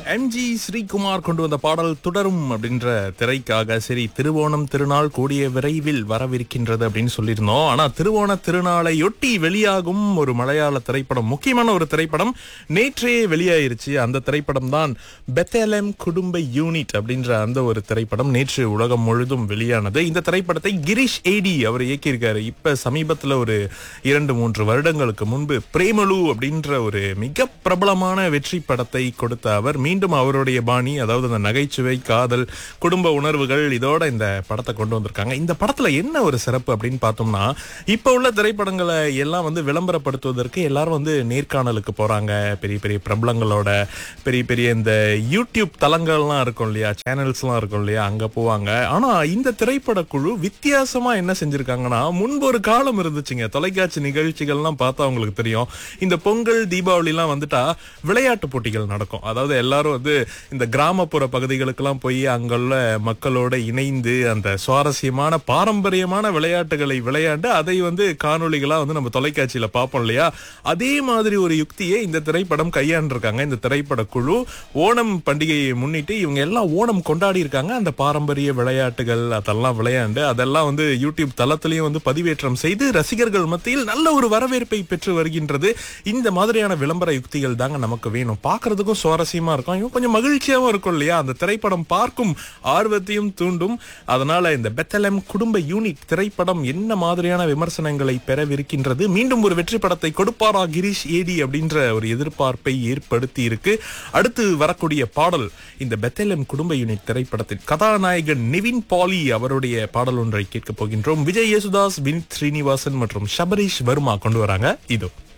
MG Sreekumar கொண்டு வந்த பாடல் தொடரும் அப்படின்ற திரைக்காக சரி திருவோணம் திருநாள் கூடிய விரைவில் வரவிருக்கின்றது அப்படின்னு சொல்லியிருந்தோம் ஆனா திருவோண திருநாளையொட்டி வெளியாகும் ஒரு மலையாள திரைப்படம் முக்கியமான ஒரு திரைப்படம் நேற்றே வெளியாயிருச்சு அந்த திரைப்படம் தான் பெத்தேலம் குடும்ப யூனிட் அப்படின்ற அந்த ஒரு திரைப்படம் நேற்று உலகம் முழுதும் வெளியானது இந்த திரைப்படத்தை கிரீஷ் ஏடி அவர் இயக்கியிருக்காரு இப்ப சமீபத்துல ஒரு இரண்டு மூன்று வருடங்களுக்கு முன்பு பிரேமலு அப்படின்ற ஒரு மிக பிரபலமான வெற்றி படத்தை கொடுத்த அவர் மீண்டும் அவருடைய பாணி அதாவது அந்த நகைச்சுவை காதல் குடும்ப உணர்வுகள் இதோட இந்த படத்தை கொண்டு வந்திருக்காங்க இந்த படத்துல என்ன ஒரு சிறப்பு அப்படின்னு பார்த்தோம்னா இப்ப உள்ள திரைப்படங்களை எல்லாம் வந்து விளம்பரப்படுத்துவதற்கு எல்லாரும் வந்து நேர்காணலுக்கு போறாங்க பெரிய பெரிய பிரபலங்களோட பெரிய பெரிய இந்த யூடியூப் தளங்கள்லாம் இருக்கும் இல்லையா சேனல்ஸ்லாம் இருக்கும் இல்லையா அங்க போவாங்க ஆனா இந்த திரைப்பட குழு வித்தியாசமா என்ன செஞ்சிருக்காங்கன்னா முன்பு ஒரு காலம் இருந்துச்சுங்க தொலைக்காட்சி நிகழ்ச்சிகள்லாம் பார்த்தா உங்களுக்கு தெரியும் இந்த பொங்கல் தீபாவளிலாம் வந்துட்டா விளையாட்டு போட்டிகள் நடக்கும் அதாவது எல்லாரும் வந்து இந்த கிராமப்புற பகுதிகளுக்கெல்லாம் போய் அங்குள்ள மக்களோட இணைந்து அந்த சுவாரஸ்யமான பாரம்பரியமான விளையாட்டுகளை விளையாண்டு அதை வந்து காணொளிகளா வந்து நம்ம தொலைக்காட்சியில பார்ப்போம் இல்லையா அதே மாதிரி ஒரு யுக்தியை இந்த திரைப்படம் கையாண்டிருக்காங்க இந்த திரைப்பட குழு ஓணம் பண்டிகையை முன்னிட்டு இவங்க எல்லாம் ஓணம் கொண்டாடி இருக்காங்க அந்த பாரம்பரிய விளையாட்டுகள் அதெல்லாம் விளையாண்டு அதெல்லாம் வந்து யூடியூப் தளத்திலையும் வந்து பதிவேற்றம் செய்து ரசிகர்கள் மத்தியில் நல்ல ஒரு வரவேற்பை பெற்று வருகின்றது இந்த மாதிரியான விளம்பர யுக்திகள் தாங்க நமக்கு வேணும் பார்க்கிறதுக்கும் சுவாரஸ்யமா இருக்கும் இவன் கொஞ்சம் மகிழ்ச்சியாவும் இருக்கும் இல்லையா அந்த திரைப்படம் பார்க்கும் ஆர்வத்தையும் தூண்டும் அதனால இந்த பெத்தலம் குடும்ப யூனிட் திரைப்படம் என்ன மாதிரியான விமர்சனங்களை பெறவிருக்கின்றது மீண்டும் ஒரு வெற்றி படத்தை கொடுப்பாரா கிரீஷ் ஏடி அப்படின்ற ஒரு எதிர்பார்ப்பை ஏற்படுத்தி இருக்கு அடுத்து வரக்கூடிய பாடல் இந்த பெத்தலம் குடும்ப யூனிட் திரைப்படத்தின் கதாநாயகன் நிவின் பாலி அவருடைய பாடல் ஒன்றை கேட்க போகின்றோம் விஜய் யேசுதாஸ் வினித் ஸ்ரீனிவாசன் மற்றும் ஷபரீஷ் வர்மா கொண்டு வராங்க இதோ